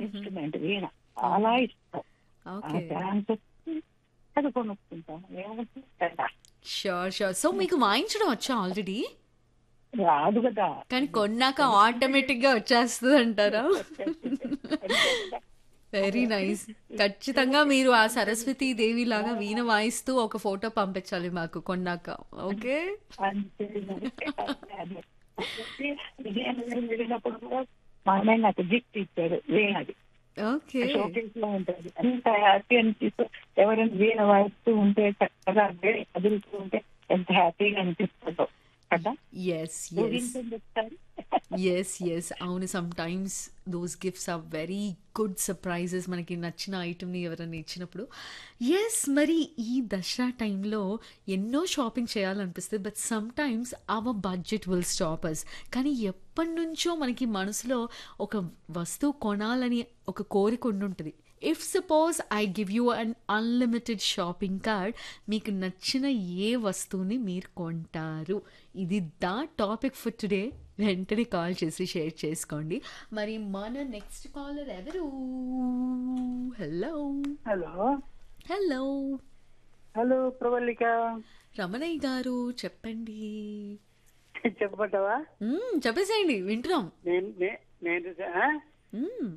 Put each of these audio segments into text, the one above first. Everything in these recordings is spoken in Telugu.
ఇన్స్ట్రుమెంట్ వీణ చాలా ఇష్టం ఆ ఓకే ఛాన్స్ వస్తే అది కొనుక్కుంటాం ఏముంటుంది కదా. షూర్ షూర్ సో మీకు వాయించడం వచ్చా ఆల్రెడీ రాదు కదా కానీ కొన్నాక ఆటోమేటిక్ గా వచ్చేస్తుంది అంటారా వెరీ నైస్ ఖచ్చితంగా మీరు ఆ సరస్వతి దేవి లాగా వీణ వాయిస్తూ ఒక ఫోటో పంపించాలి మాకు కొన్నాక ఓకే అంతే మరి. అదే. కాబట్టి విజయనగరం వెళ్ళినప్పుడు కూడా మా అన్నయ్య నాకు గిఫ్ట్ ఇచ్చాడు వీణది ఓకే షోకేస్ లో ఉంటుంది అంత హ్యాపీ అనిపిస్తూ ఎవరైనా వీణ వాయిస్తూ ఉంటే చక్కగా వేడి కదులుతూ ఉంటే ఎంత హ్యాపీగా అనిపిస్తుందో కదా ఎస్ ఎస్ ఊహించండి ఒకసారి. ఎస్ ఎస్ అవును sometimes those gifts are very good surprises మనకి నచ్చిన ఐటమ్ని ఎవరైనా ఇచ్చినప్పుడు ఎస్ మరి ఈ దసరా టైంలో ఎన్నో షాపింగ్ చేయాలనిపిస్తుంది but sometimes our budget will stop us కానీ ఎప్పటి నుంచో మనకి మనసులో ఒక వస్తువు కొనాలని ఒక కోరిక ఉండుంటుంది if suppose I give you an unlimited shopping card మీకు నచ్చిన ఏ వస్తువుని మీరు కొంటారు ఇది దా టాపిక్ ఫర్ టుడే వెంటనే కాల్ చేసి షేర్ చేసుకోండి మరి మన నెక్స్ట్ కాలర్ ఎవరు hello hello hello hello Pravallika Ramanaiah garu చెప్పండి చెప్పమంటావా మ్మ్, చెప్పేసేయండి వింటున్నాం నేను నే- నేను ఆ? మ్మ్.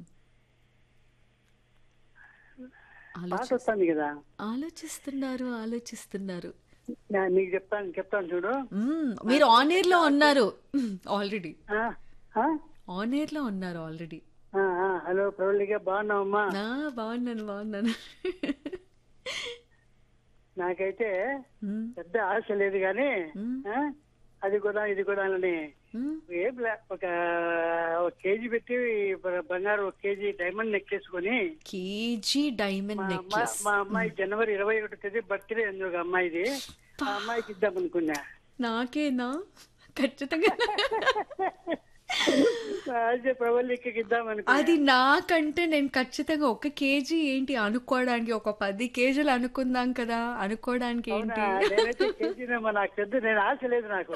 పాట ఆలోచి వస్తుంది కదా ఆలోచిస్తున్నారు ఆలోచిస్తున్నారు నా- నీకు చెప్తాను చెప్తాను చూడు మ్మ్, మీరు ఆన్ ఎయిర్ లో ఉన్నారు ఆల్రెడీ ఆ? ఆ? ఆన్ ఎయిర్ లో ఉన్నారు ఆల్రెడీ ఆ, ఆ, హలో ప్రవల్లిక బాగున్నావమ్మా నా బాగున్నాను బాగున్నాను నాకైతే మ్మ్, పెద్ద ఆశ లేదు కానీ మ్మ్, ఆ? అది కూడా ఇది కూడా అని మ్మ్. ఏం లే, ఒక ఒక కేజీ పెట్టి బ- బంగారు ఒక కేజీ డైమండ్ నెక్లెస్ కొని కేజీ డైమండ్ మా అమ్మాయి నెక్లెస్ మా అమ్మాయి జనవరి ఇరవై ఒకటి తేదీ బర్త్డే ఉంది ఒక అమ్మాయిది ఆ అమ్మాయికి ఇద్దాం అనుకున్నా నాకేనా ఖచ్చితంగా అదే ప్రవల్లికి ఇద్దాం అనుకున్నా అది నాకంటే నేను ఖచ్చితంగా ఒక కేజీ ఏంటి అనుకోవడానికి ఒక పది కేజీలు అనుకుందాం కదా అనుకోవడానికి ఏంటి అవునా? నేనైతే కేజీనేమో నాకు పెద్ద నేను ఆశ లేదు నాకు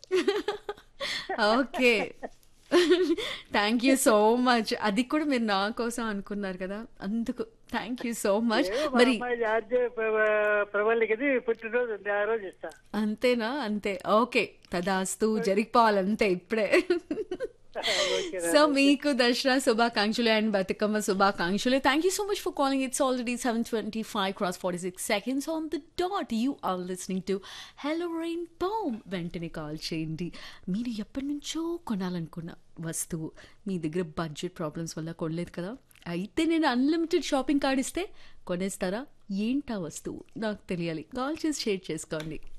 okay thank you so much అది కూడా మీరు నా కోసం అనుకున్నారు కదా అందుకు థ్యాంక్ యూ సో మచ్ ఏమో మా మరి అమ్మాయి ఆద్య ప్ర- ప్రవల్లికిది పుట్టినరోజు ఉంది ఆ రోజు ఇస్తా అంతేనా అంతే ఓకే తదాస్తు జరిగిపోవాలి అంతే ఇప్పుడే ఓకే సో మీకు దసరా శుభాకాంక్షలు అండ్ బతుకమ్మ శుభాకాంక్షలు thank you so much for calling it's already seven twenty five cross forty six seconds on the dot you are listening to hello rainbow వెంటనే కాల్ చేయండి మీరు ఎప్పటి నుంచో కొనాలనుకున్న వస్తువు మీ దగ్గర బడ్జెట్ ప్రాబ్లమ్స్ వల్ల కొనలేదు కదా అయితే నేను అన్లిమిటెడ్ షాపింగ్ కార్డ్ ఇస్తే కొనేస్తారా ఏంటా వస్తువు నాకు తెలియాలి కాల్ చేసి షేర్ చేసుకోండి